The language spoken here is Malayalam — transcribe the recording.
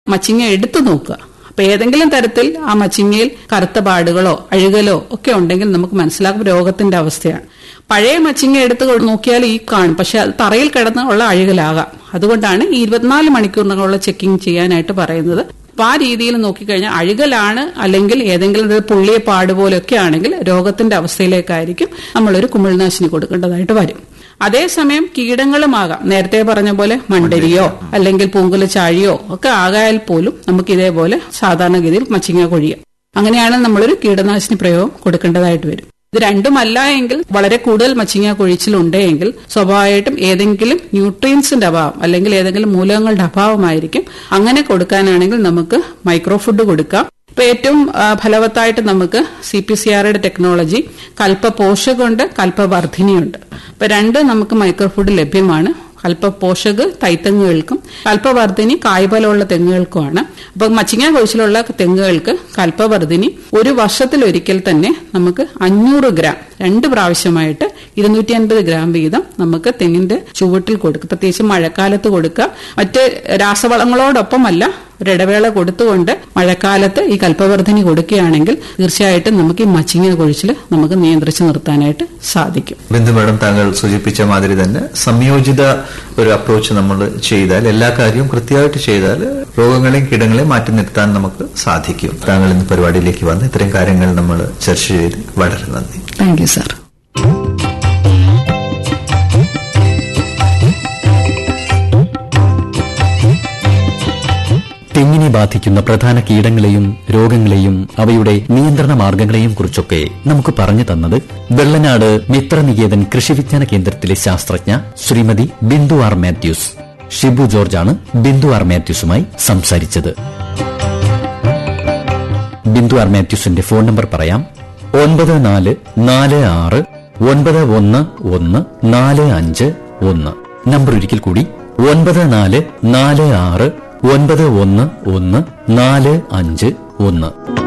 മച്ചിങ്ങ എടുത്തു നോക്കുക അപ്പൊ ഏതെങ്കിലും തരത്തിൽ ആ മച്ചിങ്ങയിൽ കറുത്ത പാടുകളോ അഴുകലോ ഒക്കെ ഉണ്ടെങ്കിൽ നമുക്ക് മനസ്സിലാക്കും രോഗത്തിന്റെ അവസ്ഥയാണ് പഴയ മച്ചിങ്ങ എടുത്ത് നോക്കിയാൽ ഈ കാണും പക്ഷെ അത് തറയിൽ കിടന്ന് ഉള്ള അഴുകലാകാം അതുകൊണ്ടാണ് ഈ ഇരുപത്തിനാല് മണിക്കൂറിനുള്ള ചെക്കിംഗ് ചെയ്യാനായിട്ട് പറയുന്നത് അപ്പൊ ആ രീതിയിൽ നോക്കിക്കഴിഞ്ഞാൽ അഴുകലാണ് അല്ലെങ്കിൽ ഏതെങ്കിലും ഒരു പുള്ളിയ പാട് പോലെയൊക്കെ ആണെങ്കിൽ രോഗത്തിന്റെ അവസ്ഥയിലേക്കായിരിക്കും നമ്മളൊരു കുമിൾനാശിനി കൊടുക്കേണ്ടതായിട്ട് വരും അതേസമയം കീടങ്ങളുമാകാം നേരത്തെ പറഞ്ഞ പോലെ മണ്ടരിയോ അല്ലെങ്കിൽ പൂങ്കുല ചാഴിയോ ഒക്കെ ആകായാൽ പോലും നമുക്ക് ഇതേപോലെ സാധാരണഗതിയിൽ മച്ചിങ്ങ കൊഴിയാം അങ്ങനെയാണ് നമ്മളൊരു കീടനാശിനി പ്രയോഗം കൊടുക്കേണ്ടതായിട്ട് വരും ഇത് രണ്ടുമല്ല എങ്കിൽ വളരെ കൂടുതൽ മച്ചിങ്ങ കൊഴിച്ചിലുണ്ടെങ്കിൽ സ്വാഭാവികമായിട്ടും ഏതെങ്കിലും ന്യൂട്രിയൻസിന്റെ അഭാവം അല്ലെങ്കിൽ ഏതെങ്കിലും മൂലകങ്ങളുടെ അഭാവമായിരിക്കും അങ്ങനെ കൊടുക്കാനാണെങ്കിൽ നമുക്ക് മൈക്രോ ഫുഡ് കൊടുക്കാം ഇപ്പൊ ഏറ്റവും ഫലവത്തായിട്ട് നമുക്ക് സി പി സി ആറുടെ ടെക്നോളജി കൽപ്പ പോഷകമുണ്ട് കൽപ്പവർദ്ധിനിയുണ്ട് ഇപ്പൊ രണ്ട് നമുക്ക് മൈക്രോ ഫുഡ് ലഭ്യമാണ് കൽപ്പ പോഷക് തൈത്തെങ്ങുകൾക്കും കൽപ്പവർദ്ധിനി കായ്ഫലമുള്ള തെങ്ങുകൾക്കുമാണ് അപ്പൊ മച്ചിങ്ങ കൊഴിച്ചിലുള്ള തെങ്ങുകൾക്ക് കൽപ്പവർദ്ധിനി ഒരു വർഷത്തിലൊരിക്കൽ തന്നെ നമുക്ക് അഞ്ഞൂറ് ഗ്രാം രണ്ട് പ്രാവശ്യമായിട്ട് ഇരുന്നൂറ്റി അൻപത് ഗ്രാം വീതം നമുക്ക് തെങ്ങിന്റെ ചുവട്ടിൽ കൊടുക്കുക പ്രത്യേകിച്ച് മഴക്കാലത്ത് കൊടുക്കുക മറ്റ് രാസവളങ്ങളോടൊപ്പമല്ല ഒരിടവേള കൊടുത്തുകൊണ്ട് മഴക്കാലത്ത് ഈ കൽപ്പവർദ്ധിനി കൊടുക്കുകയാണെങ്കിൽ തീർച്ചയായിട്ടും നമുക്ക് ഈ മച്ചിങ്ങ കൊഴിച്ചിൽ നമുക്ക് നിയന്ത്രിച്ചു നിർത്താനായിട്ട് സാധിക്കും ബിന്ദു മാഡം താങ്കൾ സൂചിപ്പിച്ച മാതിരി തന്നെ സംയോജിത ഒരു അപ്രോച്ച് നമ്മൾ ചെയ്താൽ എല്ലാ കാര്യവും കൃത്യമായിട്ട് ചെയ്താൽ രോഗങ്ങളെയും കീടങ്ങളെയും മാറ്റി നിർത്താൻ നമുക്ക് സാധിക്കും താങ്കൾ ഇന്ന് പരിപാടിയിലേക്ക് വന്ന് ഇത്തരം കാര്യങ്ങൾ നമ്മൾ ചർച്ച ചെയ്ത് വളരെ നന്ദി താങ്ക് യു സാർ തെങ്ങിനെ ബാധിക്കുന്ന പ്രധാന കീടങ്ങളെയും രോഗങ്ങളെയും അവയുടെ നിയന്ത്രണ മാർഗങ്ങളെയും കുറിച്ചൊക്കെ നമുക്ക് പറഞ്ഞു തന്നത് വെള്ളനാട് മിത്രനികേതൻ കൃഷിവിജ്ഞാന കേന്ദ്രത്തിലെ ശാസ്ത്രജ്ഞ ശ്രീമതി ബിന്ദു ആർ മാത്യൂസ് ഷിബു ജോർജാണ് ബിന്ദു ആർ മാത്യൂസുമായി സംസാരിച്ചത് ബിന്ദു ആർ മാത്യൂസിന്റെ ഫോൺ നമ്പർ പറയാം ഒൻപത് നാല് നാല് ആറ് ഒൻപത് ഒന്ന് ഒന്ന് നാല് അഞ്ച് ഒന്ന് നമ്പർ ഒരിക്കൽ കൂടി ഒൻപത് നാല് നാല് ആറ് ഒൻപത് ഒന്ന് ഒന്ന് നാല് അഞ്ച് ഒന്ന്